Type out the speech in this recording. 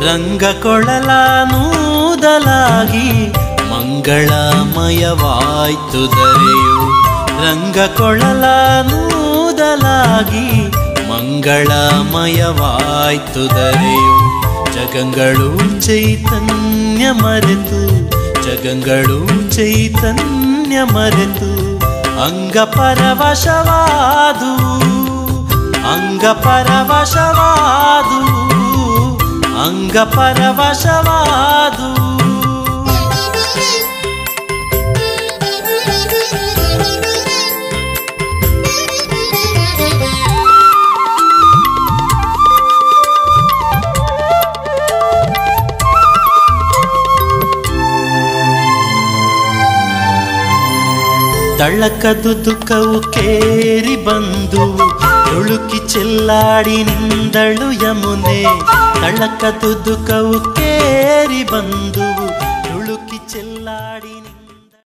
ರಂಗಕೊಳಲ ನೂದಲಾಗಿ ಮಂಗಳಮಯವಾಯ್ತು ದರೆಯು ರಂಗಕೊಳಲ ನೂದಲಾಗಿ ಮಂಗಳಮಯವಾಯ್ತು ದರೆಯು ಜಗಂಗಳು ಚೈತನ್ಯ ಮರೆತು ಜಗಂಗಳು ಚೈತನ್ಯ ಮರೆತು ಅಂಗ ಪರವಶವಾದು ಅಂಗ ಪರವಶವಾದು ಅಂಗ ಪರವಶವಾದು ತಳ್ಳಕದು ದುಃಖವು ಕೇರಿ ಬಂದು ತುಳುಕಿ ಚೆಲ್ಲಾಡಿ ನಿಂದಳು ಯಮುನೆ ತಳ್ಳಕದು ದುಃಖವು ಕೇರಿ ಬಂದು ತುಳುಕಿ ಚೆಲ್ಲಾಡಿ ನಿಂದ